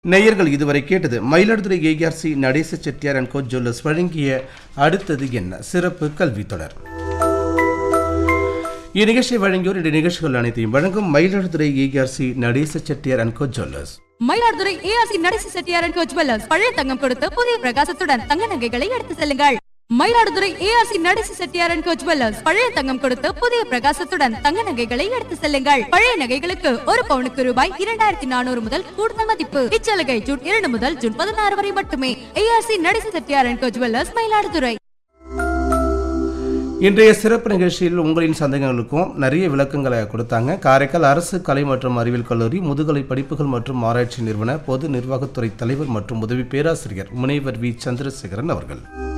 நேயர்கள் இதுவரை கேட்டது Mayiladuthurai A R C Natesa Chettiar and co jewellers வழங்கிய அடுத்தது என்ன சிறப்பு கல்வி தொடர் இந்நிகழ்ச்சியை வழங்கியோர் இந்த நிகழ்ச்சிகள் அனைத்தையும் வழங்கும் Mayiladuthurai A R C Natesa Chettiar and co jewellers Mayiladuthurai A R C Natesa Chettiar and co jewellers பழைய தங்கம் கொடுத்து புதிய பிரகாசத்துடன் தங்க நகைகளை எடுத்து செல்லுங்கள் Mayiladuthurai A R C Natesa Chettiar and co jewellers பழைய தங்கம் கொடுத்து புதிய பிரகாசத்துடன் தங்க நகைகளை எடுத்து செல்லுங்கள் பழைய நகைகளுக்கு ஒரு பவுனுக்கு ரூபாய் இரண்டாயிரத்தி நானூறு முதல் கூடுதல் மதிப்பு இச்சலுகை ஜூன் இரண்டு முதல் ஜூன் பதினாறு வரை மட்டுமே A R C Natesa Chettiar and co jewellers Mayiladuthurai இன்றைய சிறப்பு நிகழ்ச்சியில் உங்களின் சந்தேகங்களுக்கும் நிறைய விளக்கங்களை கொடுத்தாங்க காரைக்கால் அரசு கலை மற்றும் அறிவியல் கல்லூரி முதுகலை படிப்புகள் மற்றும் ஆராய்ச்சி நிறுவன பொது நிர்வாகத்துறை தலைவர் மற்றும் உதவி பேராசிரியர் முனைவர் வி சந்திரசேகரன் அவர்கள்